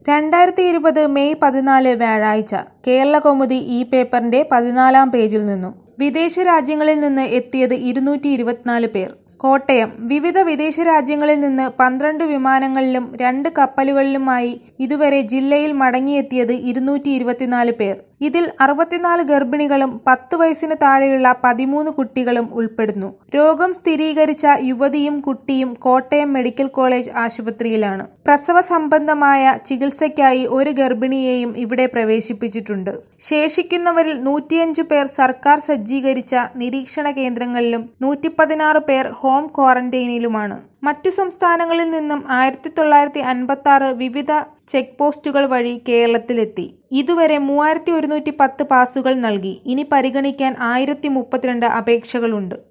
രണ്ടായിരത്തി ഇരുപത് മെയ് പതിനാല് വ്യാഴാഴ്ച കേരളകൗമുദി ഈ പേപ്പറിന്റെ പതിനാലാം പേജിൽ നിന്നും വിദേശ രാജ്യങ്ങളിൽ നിന്ന് എത്തിയത് ഇരുന്നൂറ്റി ഇരുപത്തിനാല് പേർ കോട്ടയം വിവിധ വിദേശ രാജ്യങ്ങളിൽ നിന്ന് പന്ത്രണ്ട് വിമാനങ്ങളിലും രണ്ട് കപ്പലുകളിലുമായി ഇതുവരെ ജില്ലയിൽ മടങ്ങിയെത്തിയത് ഇരുന്നൂറ്റി ഇരുപത്തിനാല് പേർ ഇതിൽ അറുപത്തിനാല് ഗർഭിണികളും പത്ത് വയസ്സിന് താഴെയുള്ള പതിമൂന്ന് കുട്ടികളും ഉൾപ്പെടുന്നു രോഗം സ്ഥിരീകരിച്ച യുവതിയും കുട്ടിയും കോട്ടയം മെഡിക്കൽ കോളേജ് ആശുപത്രിയിലാണ് പ്രസവ സംബന്ധമായ ചികിത്സയ്ക്കായി ഒരു ഗർഭിണിയെയും ഇവിടെ പ്രവേശിപ്പിച്ചിട്ടുണ്ട് ശേഷിക്കുന്നവരിൽ നൂറ്റിയഞ്ച് പേർ സർക്കാർ സജ്ജീകരിച്ച നിരീക്ഷണ കേന്ദ്രങ്ങളിലും നൂറ്റി പതിനാറ് പേർ ഹോം ക്വാറന്റൈനിലുമാണ് മറ്റു സംസ്ഥാനങ്ങളിൽ നിന്നും ആയിരത്തി തൊള്ളായിരത്തി അൻപത്തി ആറ് വിവിധ ചെക്ക് പോസ്റ്റുകൾ വഴി കേരളത്തിലെത്തി ഇതുവരെ മൂവായിരത്തി ഒരുന്നൂറ്റി പത്ത് പാസുകൾ നൽകി ഇനി പരിഗണിക്കാൻ ആയിരത്തി മുപ്പത്തിരണ്ട് അപേക്ഷകളുണ്ട്